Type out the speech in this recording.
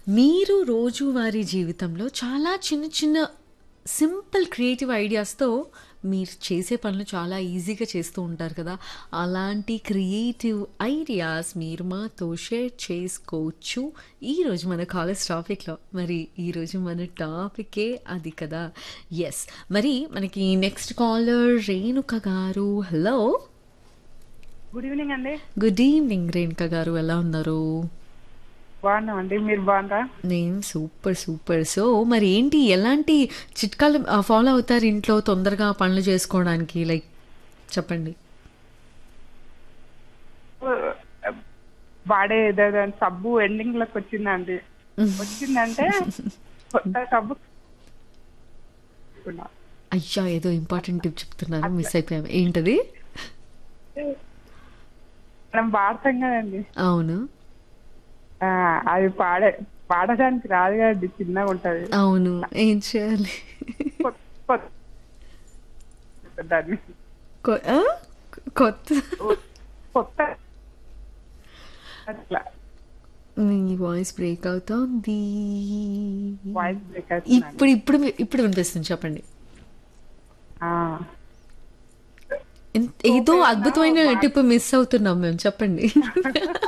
మీరు రోజువారీ జీవితంలో చాలా చిన్న చిన్న సింపుల్ క్రియేటివ్ ఐడియాస్తో మీరు చేసే పనులు చాలా ఈజీగా చేస్తూ ఉంటారు కదా అలాంటి క్రియేటివ్ ఐడియాస్ మీరు మాతో షేర్ చేసుకోవచ్చు ఈరోజు మన కాలేజ్ టాపిక్లో మరి ఈరోజు మన టాపికే అది కదా ఎస్ మరి మనకి next caller Renuka garu hello good evening అండి గుడ్ ఈవినింగ్ రేణుక గారు ఎలా ఉన్నారు బాగున్నామండి మీరు బాగుందా నేను సూపర్ సూపర్ సో మరి ఏంటి ఎలాంటి చిట్కాలు ఫాలో అవుతారు ఇంట్లో తొందరగా పనులు చేసుకోవడానికి లైక్ చెప్పండి వాడే ఏదో సబ్బు ఎండింగ్ లోకి వచ్చిందండి వచ్చిందంటే కొత్త సబ్బు తీసుకున్నా. అయ్యా ఏదో ఇంపార్టెంట్ టిప్ చెప్తున్నారు మిస్ అయిపోయాం ఏంటది మనం వాడతాం కదండి అవును ఆ, అది పాడే పాడడానికి రాదు కదండి చిన్నగా ఉంటది అవును ఏం చేయాలి కొత్త- కొత్త దాన్ని కొ- ఆ? కొత్త కొత్త అట్లా మీ వాయిస్ బ్రేక్ అవుతోంది వాయిస్ బ్రేక్ అవుతుందండి ఇప్పుడు ఇప్పుడు ఇప్పుడు వినిపిస్తుంది చెప్పండి ఆ, ఎన్- ఏదో అద్భుతమైన టిప్ మిస్ అవుతున్నాం మేము చెప్పండి